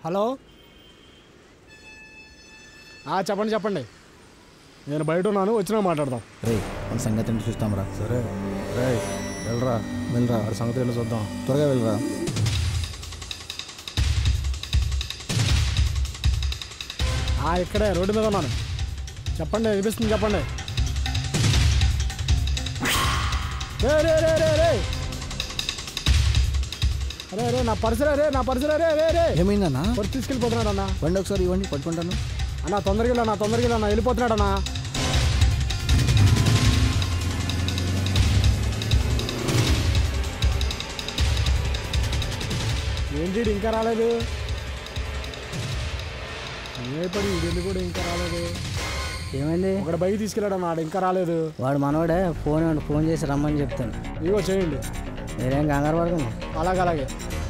Hello ఆ, చెప్పండి చెప్పండి నేను బయట ఉన్నాను వచ్చినా మాట్లాడదాం రే మన సంగతి ఏంటో చూస్తాం రా సరే రే వెళ్ళరా వెళ్ళరా వాడి సంగతి ఏంటో చూద్దాం త్వరగా వెళ్ళరా ఆ, ఇక్కడే రోడ్డు మీద ఉన్నాను చెప్పండి వినిపిస్తుంది చెప్పండి రే రే రే రే రే రే రే నా పర్సురా రే నా పర్సురా రే రే రే ఏమైందన్నా పర్సు తీసుకెళ్ళిపోతున్నాడు అన్న బండి ఒకసారి ఇవ్వండి పట్టుకుంటాను అన్న తొందరగా వెళ్ళా నా తొందరగా వెళ్ళా వెళ్ళిపోతున్నాడు అన్న ఏంటి ఈడు ఇంకా రాలేదు ఏపడి ఇది కూడా ఇంకా రాలేదు ఏమైంది ఒకటి బైక్ తీసుకెళ్ళాడు అన్నాడు ఇంకా రాలేదు వాడు మనోడే ఫోన్ ఇవ్వండి ఫోన్ చేసి రమ్మని చెప్తాను ఇగో చేయండి మీరేం కంగారు పడకండి అలాగే అలాగే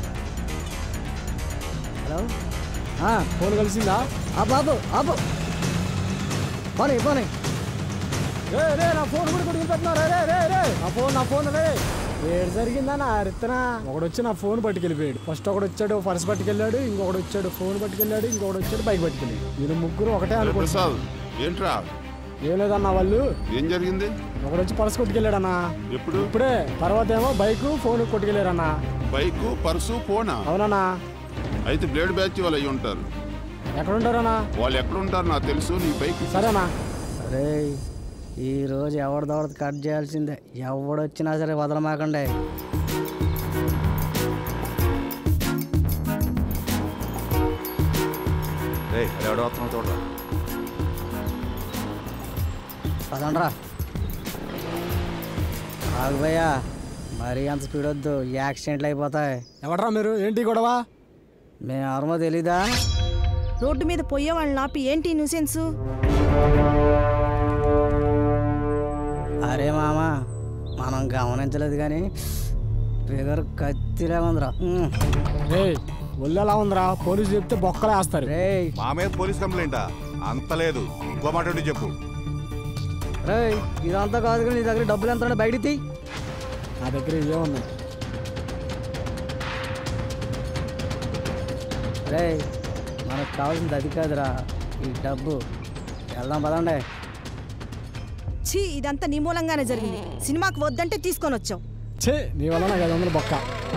హలో ఆ, ఫోన్ కలిసిందా ఆ బాబు ఆపు పోనీ పోనీ రే రే నా ఫోన్ కూడా కొట్టుకెళ్ళిపోతున్నారు రే రే రే నా ఫోన్ నా ఫోన్ రే ఏడు జరిగిందా నా అరిత్తనా ఒకడు వచ్చి నా ఫోన్ పట్టుకెళ్ళిపోయాడు ఫస్ట్ ఒకడు వచ్చాడు పర్స్ పట్టుకెళ్ళాడు ఇంకొకడు వచ్చాడు ఫోన్ పట్టుకెళ్ళాడు ఇంకొకడు వచ్చాడు బైక్ పట్టుకెళ్ళాడు వీళ్ళు ముగ్గురు ఒకటే అనుకుంటున్నారు ప్రసాద్ ఏంట్రా ఏం లేదన్న వాళ్ళు ఏం జరిగింది ఒకడు వచ్చి పర్స్ కొట్టుకెళ్ళాడన్న ఎప్పుడు ఇప్పుడే తర్వాత ఏమో బైక్ ఫోన్ కొట్టుకెళ్ళారన్న బైకు పర్సు ఫోనా అవునన్నా అయితే బ్లేడ్ బ్యాచ్ వాళ్ళు అయ్యి ఉంటారు ఎక్కడుంటారన్నా వాళ్ళు ఎక్కడ ఉంటారు నాకు తెలుసు నీ బైక్ సరేనా అరే ఈ రోజు ఎవరిదవడది కట్ చేయాల్సిందే ఎవడొచ్చినా సరే వదలమాకండి రే ఎవడో వస్తున్నావు చూడరా పదండ్రా ఆగుపోయా మరీ అంత స్పీడ్ వద్దు యాక్సిడెంట్లు అయిపోతాయి ఎవడరా మీరు ఏంటి గొడవ మేము ఎవరమో తెలీదా రోడ్డు మీద పోయే వాళ్ళని ఆపి ఏంటి న్యూసెన్స్ అరే మామ మనం గమనించలేదు కానీ ఫిగర్ కత్తిలా ఉందిరా ఉమ్. రే ఒళ్ళు ఎలా ఉందిరా పోలీసు చెప్తే బొక్కలే వేస్తారు రేయ్ మా మీద పోలీస్ కంప్లైంటా అంత లేదు ఇంకో మాట ఉంటే చెప్పు రేయ్ ఇదంతా కాదు కానీ నీ దగ్గర డబ్బులు ఎంత ఉన్నాయి బయటికి తీ నా దగ్గర ఇవే ఉన్నాయి రేయ్ మనకు కావాల్సింది అది కాదురా ఈ డబ్బు వెళ్దాం పదండి ఛీ ఇదంతా నీ మూలంగానే జరిగింది సినిమాకి వద్దంటే తీసుకొని వచ్చావు ఛే నీ వల్ల నాకు ఐదు వందలు బొక్క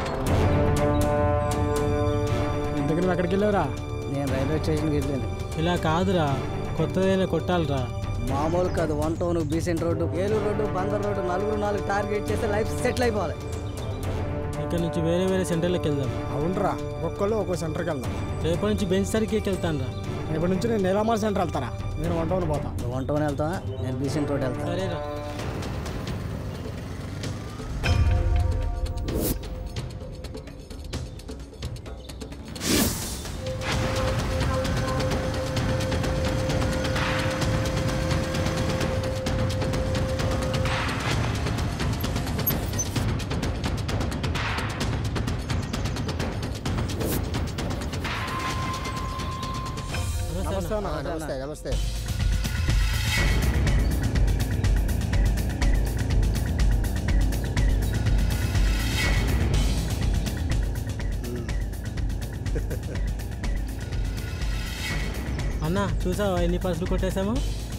ఇంతకు నువ్వు ఎక్కడికి వెళ్ళావురా నేను రైల్వే స్టేషన్కి వెళ్ళాను ఇలా కాదురా కొత్తదైనా కొట్టాలిరా మామూలు కాదు one town Besant road Eluru road Bandar road నలుగురు నాలుగు టార్గెట్ చేస్తే లైఫ్ సెటిల్ అయిపోవాలి ఇక్కడ నుంచి వేరే వేరే సెంటర్లకు వెళ్దాం అవునరా ఒక్కొక్కళ్ళు ఒక్కో సెంటర్కి వెళ్దాం రేపటి నుంచి బెంచ్ సరికి వెళ్తాను రా రేపటి నుంచి నేను నీలామాల సెంటర్ వెళ్తారా నేను వంట పోతా నువ్వు వన్ టౌన్ వెళ్తావా నేను బీసెంట్ రోడ్ వెళ్తాను సరేరా నమస్తే అన్న నమస్తే నమస్తే అన్న చూసావా ఎన్ని పర్సులు కొట్టేశామో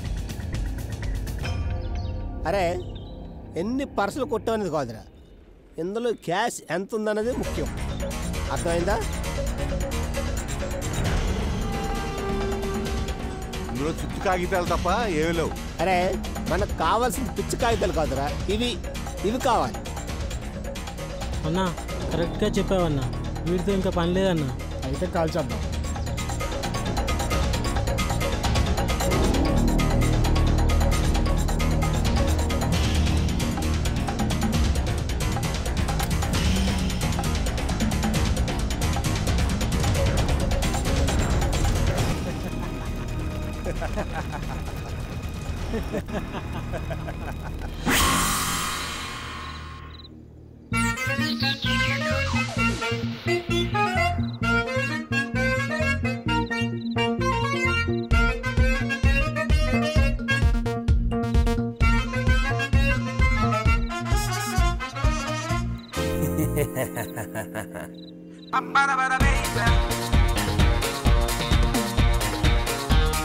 అరే ఎన్ని పర్సులు కొట్టామనేది కాదురా ఇందులో క్యాష్ ఎంత ఉందన్నది ముఖ్యం అర్థమైందా ఇందులో చుట్టూ కాగితాలు తప్ప ఏమీ లేవు అరే మనకు కావాల్సిన పిచ్చి కాగితాలు కాదురా ఇవి ఇవి కావాలి అన్న కరెక్ట్గా చెప్పావన్నా వీటితో ఇంకా పని లేదన్నా అయితే కాల్ చేద్దాం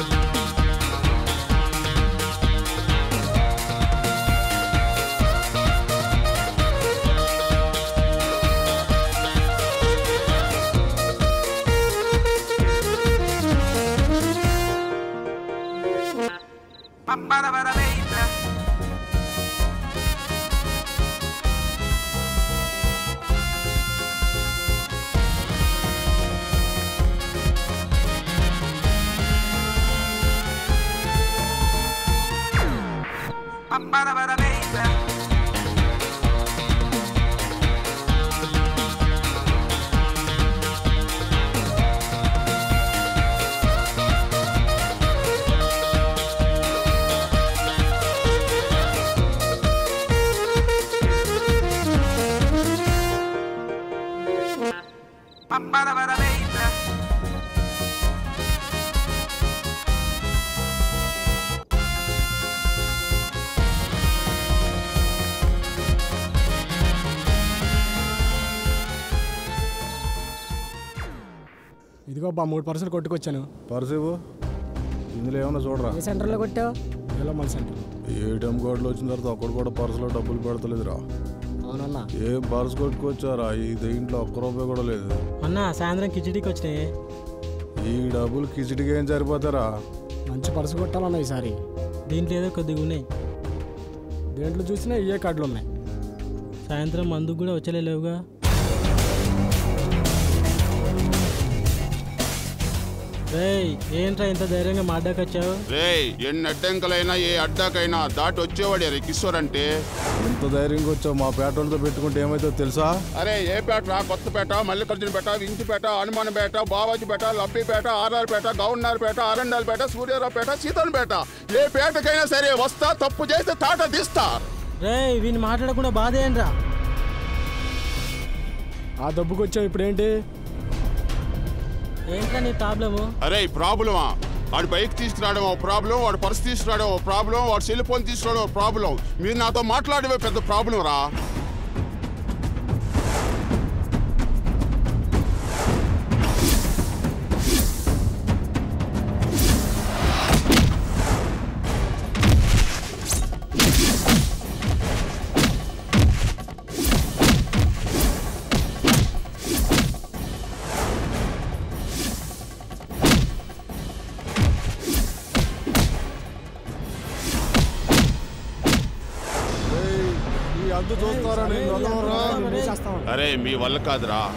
ఇదిగో బా మూడు పర్సెంట్ కొట్టుకొచ్చాను పర్సివు ఇందులో ఏమన్నా చూడరా ఏ సెంటర్లో కొట్టావు ఎలా మన సెంటర్ ఏటీఎం కార్డులు వచ్చిన తర్వాత ఒక్కడు కూడా పర్సులో డబ్బులు పెడతలేదురా అవునన్నా ఏం పర్స్ కొట్టుకొచ్చారా ఈ దీంట్లో ఒక్క రూపాయి కూడా లేదు అన్న సాయంత్రం కిచిడికి వచ్చినాయి ఈ డబ్బులు కిచిడికి ఏం సరిపోతారా మంచి పర్సు కొట్టాలన్నా ఈసారి దీంట్లో ఏదో కొద్దిగా ఉన్నాయి దేంట్లో చూసినా ఇవే కార్డులు ఉన్నాయి సాయంత్రం మందుకు కూడా వచ్చలేవుగా రేయ్ ఏంట్రా ఇంత ధైర్యంగా మాడ్డాకొచ్చావు రే ఎన్ని అడ్డంకులైనా ఏ అడ్డాకైనా దాటి వచ్చేవాడు రే కిషోర్ అంటే ఎంత ధైర్యంగా వచ్చావు మా పేటోళ్ళతో పెట్టుకుంటే ఏమైతే తెలుసా అరే ఏ పేట రా కొత్తపేట మల్లికార్జున పేట వింటిపేట హనుమానపేట బావాజీపేట లబ్బిపేట ఆర్ఆర్పేట గవర్నర్పేట ఆరండాలపేట సూర్యారావుపేట సీతన్పేట ఏ పేటకైనా సరే వస్తా తప్పు చేస్తే తాట తీస్తా రేయ్ వీని మాట్లాడకుండా బాధ ఏంట్రా ఆ దబ్బుకి వచ్చావు ఇప్పుడు ఏంటి ఏంట్రా నీ ప్రాబ్లము అరే ప్రాబ్లమా వాడు బైక్ తీసుకురావడం ఓ ప్రాబ్లం వాడు పర్స్ తీసుకురావడం ఓ ప్రాబ్లం వాడు సెల్ ఫోన్ తీసుకురావడం ఓ ప్రాబ్లం మీరు నాతో మాట్లాడమే పెద్ద ప్రాబ్లం రా ఏయ్, ఈ అందు చూస్తారా నేను వదలనురా. చేస్తాం అరే మీ వల్ల కాదురా